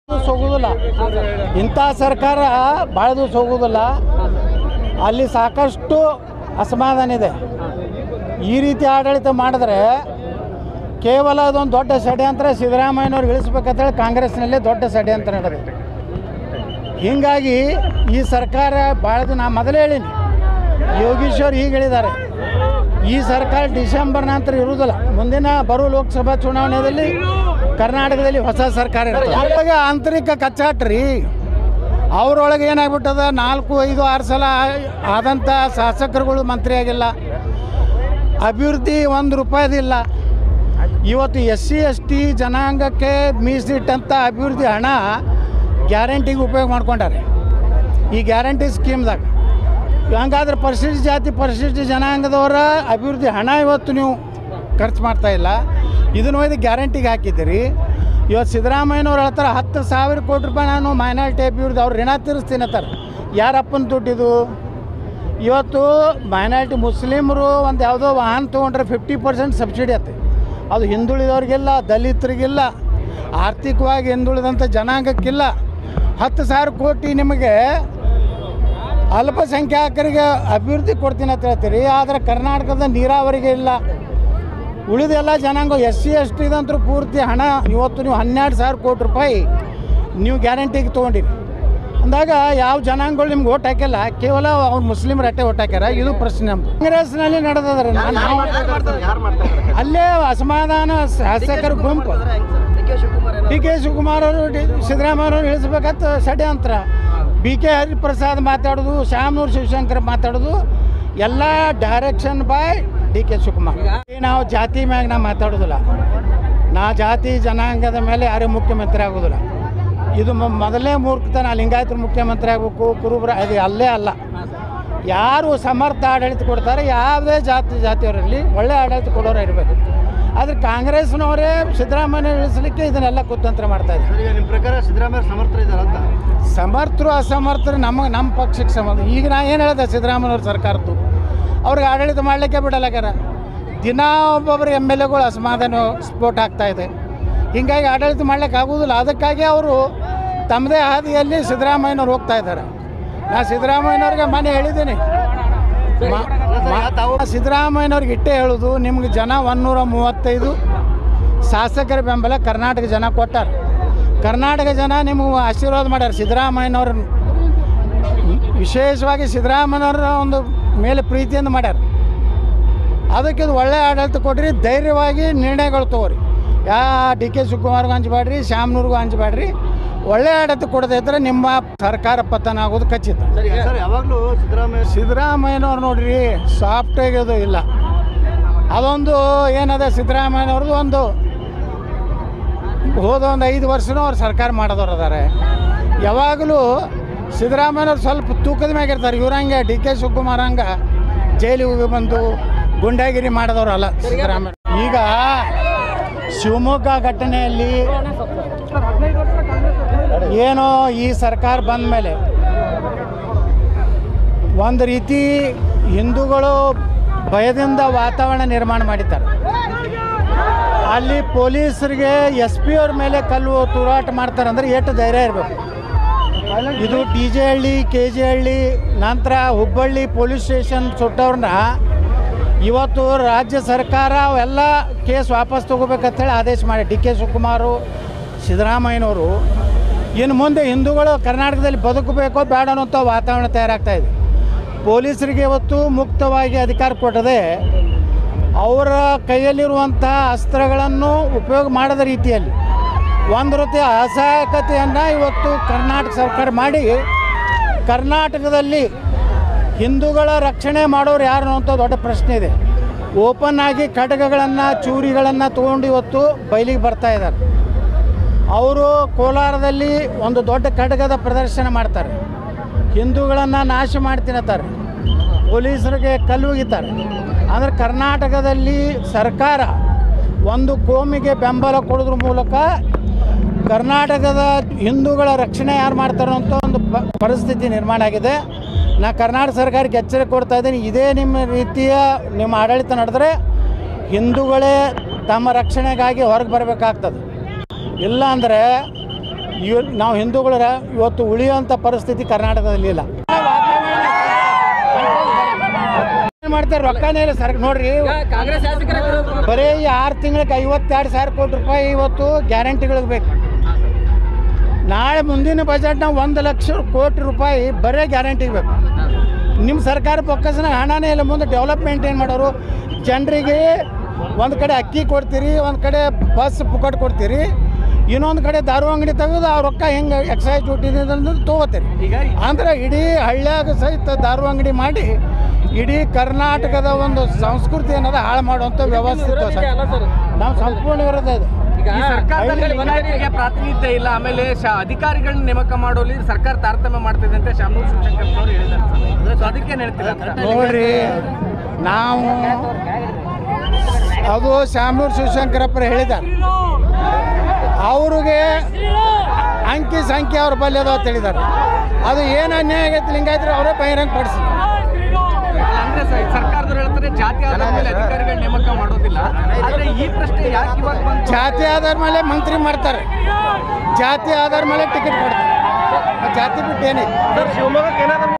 ದಿವ್ಸ ಹೋಗುದಿಲ್ಲ ಇಂಥ ಸರ್ಕಾರ ಭಾಳ ದಿವ್ಸ ಹೋಗುದಿಲ್ಲ ಅಲ್ಲಿ ಸಾಕಷ್ಟು ಅಸಮಾಧಾನ ಇದೆ ಈ ರೀತಿ ಆಡಳಿತ ಮಾಡಿದ್ರೆ ಕೇವಲ ಅದೊಂದು ದೊಡ್ಡ ಷಡ್ಯಂತ್ರ ಸಿದ್ದರಾಮಯ್ಯನವ್ರು ಇಳಿಸ್ಬೇಕಂತೇಳಿ ಕಾಂಗ್ರೆಸ್ನಲ್ಲೇ ದೊಡ್ಡ ಷಡ್ಯಂತ್ರ ನಡೆದಿದೆ ಹೀಗಾಗಿ ಈ ಸರ್ಕಾರ ಭಾಳ ದಿನ ಮೊದಲೇ ಹೇಳೀನಿ ಯೋಗೀಶ್ವರ್ ಹೀಗೆ ಹೇಳಿದ್ದಾರೆ ಈ ಸರ್ಕಾರ ಡಿಸೆಂಬರ್ ನಂತರ ಇರುವುದಿಲ್ಲ ಮುಂದಿನ ಬರುವ ಲೋಕಸಭಾ ಚುನಾವಣೆಯಲ್ಲಿ ಕರ್ನಾಟಕದಲ್ಲಿ ಹೊಸ ಸರ್ಕಾರ ಇರ್ತದೆ ಅವಾಗ ಆಂತರಿಕ ಕಚ್ಚಾಟ ರೀ ಅವರೊಳಗೆ ಏನಾಗ್ಬಿಟ್ಟದ ನಾಲ್ಕು ಐದು ಆರು ಸಲ ಆದಂಥ ಶಾಸಕರುಗಳು ಮಂತ್ರಿ ಆಗಿಲ್ಲ ಅಭಿವೃದ್ಧಿ ಒಂದು ರೂಪಾಯಿದಿಲ್ಲ ಇವತ್ತು ಎಸ್ ಸಿ ಎಸ್ ಟಿ ಜನಾಂಗಕ್ಕೆ ಮೀಸಲಿಟ್ಟಂಥ ಅಭಿವೃದ್ಧಿ ಹಣ ಗ್ಯಾರಂಟಿಗೆ ಉಪಯೋಗ ಮಾಡ್ಕೊಂಡಾರೆ ಈ ಗ್ಯಾರಂಟಿ ಸ್ಕೀಮ್ದಾಗ ಹಂಗಾದ್ರೆ ಪರಿಶಿಷ್ಟ ಜಾತಿ ಪರಿಶಿಷ್ಟ ಜನಾಂಗದವರ ಅಭಿವೃದ್ಧಿ ಹಣ ಇವತ್ತು ನೀವು ಖರ್ಚು ಮಾಡ್ತಾ ಇಲ್ಲ ಇದನ್ನು ಒಯ್ದು ಗ್ಯಾರಂಟಿಗೆ ಹಾಕಿದ್ದೀರಿ ಇವತ್ತು ಸಿದ್ದರಾಮಯ್ಯನವ್ರು ಹೇಳ್ತಾರೆ ಹತ್ತು ಸಾವಿರ ಕೋಟಿ ರೂಪಾಯಿ ನಾನು ಮೈನಾರಿಟಿ ಅಭಿವೃದ್ಧಿ ಅವ್ರು ಋಣ ತೀರಿಸ್ತೀನಿ ಅಂತಾರೆ ಯಾರಪ್ಪನ ದುಡ್ಡಿದು ಇವತ್ತು ಮೈನಾರಿಟಿ ಮುಸ್ಲಿಮರು ಒಂದು ಯಾವುದೋ ವಾಹನ ತೊಗೊಂಡ್ರೆ ಫಿಫ್ಟಿ ಪರ್ಸೆಂಟ್ ಸಬ್ಸಿಡಿ ಆಯ್ತು ಅದು ಹಿಂದುಳಿದವ್ರಿಗಿಲ್ಲ ದಲಿತರಿಗಿಲ್ಲ ಆರ್ಥಿಕವಾಗಿ ಹಿಂದುಳಿದಂಥ ಜನಾಂಗಕ್ಕಿಲ್ಲ ಹತ್ತು ಸಾವಿರ ಕೋಟಿ ನಿಮಗೆ ಅಲ್ಪಸಂಖ್ಯಾತರಿಗೆ ಅಭಿವೃದ್ಧಿ ಕೊಡ್ತೀನಿ ಅಂತ ಹೇಳ್ತೀರಿ ಆದರೆ ಕರ್ನಾಟಕದ ನೀರಾವರಿಗೆ ಇಲ್ಲ ಉಳಿದೆಲ್ಲ ಜನಾಂಗ ಎಸ್ ಸಿ ಎಸ್ ಟಿದಂತರೂ ಪೂರ್ತಿ ಹಣ ಇವತ್ತು ನೀವು ಹನ್ನೆರಡು ಸಾವಿರ ಕೋಟಿ ರೂಪಾಯಿ ನೀವು ಗ್ಯಾರಂಟಿಗೆ ತೊಗೊಂಡಿರಿ ಅಂದಾಗ ಯಾವ ಜನಾಂಗಗಳು ನಿಮ್ಗೆ ಓಟ್ ಹಾಕಿಲ್ಲ ಕೇವಲ ಅವ್ರು ಮುಸ್ಲಿಮರು ಅಟ್ಟೆ ಓಟ್ ಹಾಕ್ಯಾರ ಇದು ಪ್ರಶ್ನೆ ನಮ್ದು ಕಾಂಗ್ರೆಸ್ನಲ್ಲಿ ನಡೆದದ್ರಿ ನಾನು ಯಾರು ಮಾಡ್ತಾ ಇದ್ದಾರೆ ಅಲ್ಲೇ ಅಸಮಾಧಾನ ಶಾಸಕರ ಗುಂಪು ಡಿ ಕೆ ಶಿವಕುಮಾರ್ ಅವರು ಡಿ ಸಿದ್ದರಾಮಯ್ಯ ಅವರು ಇಳಿಸ್ಬೇಕಂತ ಷಡ್ಯಂತ್ರ ಬಿ ಕೆ ಹರಿಪ್ರಸಾದ್ ಮಾತಾಡೋದು ಶ್ಯಾಮನೂರು ಶಿವಶಂಕರ್ ಮಾತಾಡೋದು ಎಲ್ಲ ಡೈರೆಕ್ಷನ್ ಬಾಯ್ ಡಿ ಕೆ ಶಿವಕುಮಾರ್ ಈ ನಾವು ಜಾತಿ ಮ್ಯಾಗ ನಾ ಮಾತಾಡೋದಿಲ್ಲ ನಾ ಜಾತಿ ಜನಾಂಗದ ಮೇಲೆ ಯಾರೂ ಮುಖ್ಯಮಂತ್ರಿ ಆಗೋದಿಲ್ಲ ಇದು ಮ- ಮೊದಲನೇ ಮೂರ್ಖತನ ಲಿಂಗಾಯತರು ಮುಖ್ಯಮಂತ್ರಿ ಆಗಬೇಕು ಕುರುಬರ ಅದು ಅಲ್ಲೇ ಅಲ್ಲ ಯಾರು ಸಮರ್ಥ ಆಡಳಿತ ಕೊಡ್ತಾರೆ ಯಾವುದೇ ಜಾತಿ ಜಾತಿಯವರಲ್ಲಿ ಒಳ್ಳೆ ಆಡಳಿತ ಕೊಡೋರು ಇರಬೇಕು ಆದರೆ ಕಾಂಗ್ರೆಸ್ನವರೇ ಸಿದ್ದರಾಮಯ್ಯ ಇಳಿಸಲಿಕ್ಕೆ ಇದನ್ನೆಲ್ಲ ಕುತಂತ್ರ ಮಾಡ್ತಾ ಇದ್ದಾರೆ ಸರ್ ಈಗ ನಿಮ್ಮ ಪ್ರಕಾರ ಸಿದ್ದರಾಮಯ್ಯ ಸಮರ್ಥರು ಇದ್ದಾರೆ ಅಂತ ಸಮರ್ಥರು ಅಸಮರ್ಥರು ನಮಗೆ ನಮ್ಮ ಪಕ್ಷಕ್ಕೆ ಸಂಬಂಧ ಈಗ ನಾ ಏನು ಹೇಳಿದೆ ಸಿದ್ದರಾಮಯ್ಯವ್ರ ಸರ್ಕಾರದ್ದು ಅವ್ರಿಗೆ ಆಡಳಿತ ಮಾಡಲಿಕ್ಕೆ ಬಿಡಲಾಗ್ಯಾರ ದಿನ ಒಬ್ಬೊಬ್ಬರು ಎಮ್ ಎಲ್ ಎಗಳು ಅಸಮಾಧಾನ ಸ್ಫೋಟ ಆಗ್ತಾ ಇದೆ ಹೀಗಾಗಿ ಆಡಳಿತ ಮಾಡ್ಲಿಕ್ಕೆ ಆಗೋದಿಲ್ಲ ಅದಕ್ಕಾಗಿ ಅವರು ತಮ್ಮದೇ ಹಾದಿಯಲ್ಲಿ ಸಿದ್ದರಾಮಯ್ಯನವ್ರು ಹೋಗ್ತಾ ಇದ್ದಾರೆ ನಾ ಸಿದ್ದರಾಮಯ್ಯನವ್ರಿಗೆ ಮನೆ ಹೇಳಿದ್ದೀನಿ ಮ- ಮ- ತಾವು ಸಿದ್ದರಾಮಯ್ಯನವ್ರಿಗೆ ಇಟ್ಟೇ ಹೇಳೋದು ನಿಮ್ಗೆ ಜನ ಒಂದೂರ ಮೂವತ್ತೈದು ಶಾಸಕರ ಬೆಂಬಲ ಕರ್ನಾಟಕ ಜನ ಕೊಟ್ಟಾರ ಕರ್ನಾಟಕ ಜನ ನಿಮಗೆ ಆಶೀರ್ವಾದ ಮಾಡ್ಯಾರ ಸಿದ್ದರಾಮಯ್ಯನವ್ರನ್ನ ವಿಶೇಷವಾಗಿ ಸಿದ್ದರಾಮಯ್ಯನವರ ಒಂದು ಮೇಲೆ ಪ್ರೀತಿಯಿಂದ ಮಾಡ್ಯಾರ ಅದಕ್ಕೆ ಇದು ಒಳ್ಳೆ ಆಡಳಿತ ಕೊಡ್ರಿ ಧೈರ್ಯವಾಗಿ ನಿರ್ಣಯಗಳು ತಗೋರಿ ಯಾ ಡಿ ಕೆ ಶಿವಕುಮಾರ್ಗೂ ಹಂಚಬೇಡ್ರಿ ಶ್ಯಾಮ್ನೂರ್ಗೂ ಹಂಚಬೇಡ್ರಿ ಒಳ್ಳೆ ಆಡಳಿತ ಕೊಡದೇ ಇದ್ರೆ ನಿಮ್ಮ ಸರ್ಕಾರ ಪತನ ಆಗೋದು ಖಚಿತ ಸರ್ ಈಗ ಸರ್ ಯಾವಾಗಲೂ ಸಿದ್ದರಾಮಯ್ಯ ಸಿದ್ದರಾಮಯ್ಯನವ್ರು ನೋಡ್ರಿ ಸಾಫ್ಟ್ ಆಗೋದು ಇಲ್ಲ ಅದೊಂದು ಏನದ ಸಿದ್ದರಾಮಯ್ಯನವ್ರದ್ದು ಒಂದು ಹೋದ ಒಂದು ಐದು ವರ್ಷನೂ ಅವ್ರು ಸರ್ಕಾರ ಮಾಡೋದವ್ರು ಅದಾರೆ ಯಾವಾಗಲೂ ಸಿದ್ದರಾಮಯ್ಯನವ್ರು ಸ್ವಲ್ಪ ತೂಕದ ಮ್ಯಾಗ ಇರ್ತಾರೆ ಇವ್ರಂಗೆ ಡಿ ಕೆ ಶಿವಕುಮಾರ್ ಹಂಗೆ ಜೈಲಿಗೆ ಹೋಗಿ ಬಂದು ಗುಂಡಾಗಿರಿ ಮಾಡಿದವ್ರು ಅಲ್ಲ ಸಿದ್ದರಾಮಯ್ಯ ಈಗ ಶಿವಮೊಗ್ಗ ಘಟನೆಯಲ್ಲಿ ಏನೋ ಈ ಸರ್ಕಾರ ಬಂದ ಮೇಲೆ ಒಂದು ರೀತಿ ಹಿಂದೂಗಳು ಭಯದಿಂದ ವಾತಾವರಣ ನಿರ್ಮಾಣ ಮಾಡಿದ್ದಾರೆ ಅಲ್ಲಿ ಪೊಲೀಸರಿಗೆ ಎಸ್ ಪಿ ಅವ್ರ ಮೇಲೆ ಕಲ್ಲು ತೂರಾಟ ಮಾಡ್ತಾರೆ ಅಂದ್ರೆ ಎಷ್ಟು ಧೈರ್ಯ ಇರಬೇಕು ಇದು D J Halli K J Halli ನಂತರ ಹುಬ್ಬಳ್ಳಿ ಪೊಲೀಸ್ ಸ್ಟೇಷನ್ ಸುಟ್ಟವ್ರನ್ನ ಇವತ್ತು ರಾಜ್ಯ ಸರ್ಕಾರ ಅವೆಲ್ಲ ಕೇಸ್ ವಾಪಸ್ ತಗೋಬೇಕಂತೇಳಿ ಆದೇಶ ಮಾಡಿ ಡಿ ಕೆ ಶಿವಕುಮಾರು ಸಿದ್ದರಾಮಯ್ಯನವರು ಇನ್ನು ಮುಂದೆ ಹಿಂದೂಗಳು ಕರ್ನಾಟಕದಲ್ಲಿ ಬದುಕಬೇಕೋ ಬೇಡ ಅನ್ನೋಂಥ ವಾತಾವರಣ ತಯಾರಾಗ್ತಾ ಇದೆ ಪೊಲೀಸರಿಗೆ ಇವತ್ತು ಮುಕ್ತವಾಗಿ ಅಧಿಕಾರ ಕೊಟ್ಟದೆ ಅವರ ಕೈಯಲ್ಲಿರುವಂಥ ಅಸ್ತ್ರಗಳನ್ನು ಉಪಯೋಗ ಮಾಡದ ರೀತಿಯಲ್ಲಿ ಒಂದು ರೀತಿಯ ಅಸಹಾಯಕತೆಯನ್ನು ಇವತ್ತು ಕರ್ನಾಟಕ ಸರ್ಕಾರ ಮಾಡಿ ಕರ್ನಾಟಕದಲ್ಲಿ ಹಿಂದೂಗಳ ರಕ್ಷಣೆ ಮಾಡೋರು ಯಾರು ಅಂತ ದೊಡ್ಡ ಪ್ರಶ್ನೆ ಇದೆ ಓಪನ್ ಆಗಿ ಖಡ್ಗಗಳನ್ನು ಚೂರಿಗಳನ್ನು ತೊಗೊಂಡು ಇವತ್ತು ಬಯಲಿಗೆ ಬರ್ತಾ ಇದ್ದಾರೆ ಅವರು ಕೋಲಾರದಲ್ಲಿ ಒಂದು ದೊಡ್ಡ ಖಡ್ಗದ ಪ್ರದರ್ಶನ ಮಾಡ್ತಾರೆ ಹಿಂದೂಗಳನ್ನು ನಾಶ ಮಾಡ್ತಿನತ್ತಾರೆ ಪೊಲೀಸರಿಗೆ ಕಲ್ಲು ಒಗಿತಾರೆ ಅಂದರೆ ಕರ್ನಾಟಕದಲ್ಲಿ ಸರ್ಕಾರ ಒಂದು ಕೋಮಿಗೆ ಬೆಂಬಲ ಕೊಡೋದ್ರ ಮೂಲಕ ಕರ್ನಾಟಕದ ಹಿಂದೂಗಳ ರಕ್ಷಣೆ ಯಾರು ಮಾಡ್ತಾರೋ ಅಂತ ಒಂದು ಪ- ಪರಿಸ್ಥಿತಿ ನಿರ್ಮಾಣ ಆಗಿದೆ ನಾ ಕರ್ನಾಟಕ ಸರ್ಕಾರಕ್ಕೆ ಎಚ್ಚರಿಕೆ ಕೊಡ್ತಾ ಇದ್ದೀನಿ ಇದೇ ನಿಮ್ಮ ರೀತಿಯ ನಿಮ್ಮ ಆಡಳಿತ ನಡೆದ್ರೆ ಹಿಂದೂಗಳೇ ತಮ್ಮ ರಕ್ಷಣೆಗಾಗಿ ಹೊರಗೆ ಬರಬೇಕಾಗ್ತದೆ ಇಲ್ಲ ಅಂದರೆ ಇವ್ ನಾವು ಹಿಂದೂಗಳರ ಇವತ್ತು ಉಳಿಯುವಂಥ ಪರಿಸ್ಥಿತಿ ಕರ್ನಾಟಕದಲ್ಲಿ ಇಲ್ಲ ಏನ್ ಮಾಡ್ತಾರೆ ರೊಕ್ಕನೇ ಇಲ್ಲ ಸರ್ ನೋಡ್ರಿ ಕಾಂಗ್ರೆಸ್ ಶಾಸಕರ ವಿರೋಧ ಬರೀ ಈ ಆರು ತಿಂಗಳಿಗೆ ಐವತ್ತೆರಡು ಸಾವಿರ ಕೋಟಿ ರೂಪಾಯಿ ಇವತ್ತು ಗ್ಯಾರಂಟಿಗಳಿಗೆ ಬೇಕು ನಾಳೆ ಮುಂದಿನ ಬಜೆಟ್ನಾಗ ಒಂದು ಲಕ್ಷ ಕೋಟಿ ರೂಪಾಯಿ ಬರೀ ಗ್ಯಾರಂಟಿಗೆ ಬೇಕು ನಿಮ್ಮ ಸರ್ಕಾರ ಪೊಕ್ಕಸನ ಹಣನೇ ಇಲ್ಲ ಮುಂದೆ ಡೆವಲಪ್ಮೆಂಟ್ ಏನು ಮಾಡೋರು ಜನರಿಗೆ ಒಂದು ಕಡೆ ಅಕ್ಕಿ ಕೊಡ್ತೀರಿ ಒಂದು ಕಡೆ ಬಸ್ ಪುಕಟ್ ಕೊಡ್ತೀರಿ ಇನ್ನೊಂದು ಕಡೆ ದಾರು ಅಂಗಡಿ ತೆಗೆದು ಆ ರೊಕ್ಕ ಹೆಂಗೆ ಎಕ್ಸೈಸ್ ಡ್ಯೂಟಿ ತೊಗೋತೀರಿ ಈಗ ಅಂದ್ರೆ ಇಡೀ ಹಳ್ಳಿಯಾಗ ಸಹಿತ ದಾರು ಅಂಗಡಿ ಮಾಡಿ ಇಡೀ ಕರ್ನಾಟಕದ ಒಂದು ಸಂಸ್ಕೃತಿ ಅನ್ನೋದು ಹಾಳು ಮಾಡುವಂಥ ವ್ಯವಸ್ಥೆ ಇತ್ತು ವಿರೋಧ ಸರ್. ಇದೆ ಅಲ್ಲ ಸರ್ ನಾವು ಸಂಪೂರ್ಣ ವಿರೋಧ ಇದೆ ಈಗ ಈ ಸರ್ಕಾರದಲ್ಲಿ ಹಳ್ಳಿ- ವಿನಾಯಕರಿಗೆ ಪ್ರಾತಿನಿಧ್ಯ ಇಲ್ಲ ಆಮೇಲೆ ಶ- ಅಧಿಕಾರಿಗಳನ್ನ ನೇಮಕ ಮಾಡೋಲಿ ಸರ್ಕಾರ ತಾರತಮ್ಯ ಮಾಡ್ತಿದೆ ಅಂತ ಶಾಮನೂರ್ ಶಿವಶಂಕರ್ ಅವರು ಹೇಳಿದ್ದಾರೆ ಸೊ ಅದಕ್ಕೆ ಹೇಳ್ತೀರಾ ಅಂತ ನೋಡ್ರಿ ನಾವು ಅದು ಶಾಮನೂರು ಶಿವಶಂಕರಪ್ಪರು ಹೇಳಿದ್ದಾರೆ ಅವ್ರಿಗೆ ಅಂಕಿ ಸಂಖ್ಯೆ ಅವ್ರ ಬಲ್ಲಿ ಅದಾವ ಅಂತ ಹೇಳಿದ್ದಾರೆ ಅದು ಏನು ಅನ್ಯಾಯ ಆಗೈತೆ ಲಿಂಗಾಯತ್ರಿ ಅವರೇ ಬಹಿರಂಗ ಪಡಿಸಿ ಅಂದ್ರೆ ಸ- ಸರ್ಕಾರದವ್ರು ಹೇಳ್ತಾರೆ ಜಾತಿ ಆಧಾರದ ಮೇಲೆ ಅಧಿಕಾರಿಗಳ ನೇಮಕ ಮಾಡೋದಿಲ್ಲ ಆದ್ರೆ ಈ ಪ್ರಶ್ನೆ ಯಾಕೆ ಇವಾಗ ಬಂತು ಜಾತಿ ಆಧಾರ ಮೇಲೆ ಮಂತ್ರಿ ಮಾಡ್ತಾರೆ ಜಾತಿ ಆಧಾರ ಮೇಲೆ ಟಿಕೆಟ್ ಕೊಡ್ತಾರೆ ಆ ಜಾತಿ ಬಿಟ್ಟು ಏನಿದೆ ಶಿವಮೊಗ್ಗಕ್ಕೆ ಏನಾದ್ರು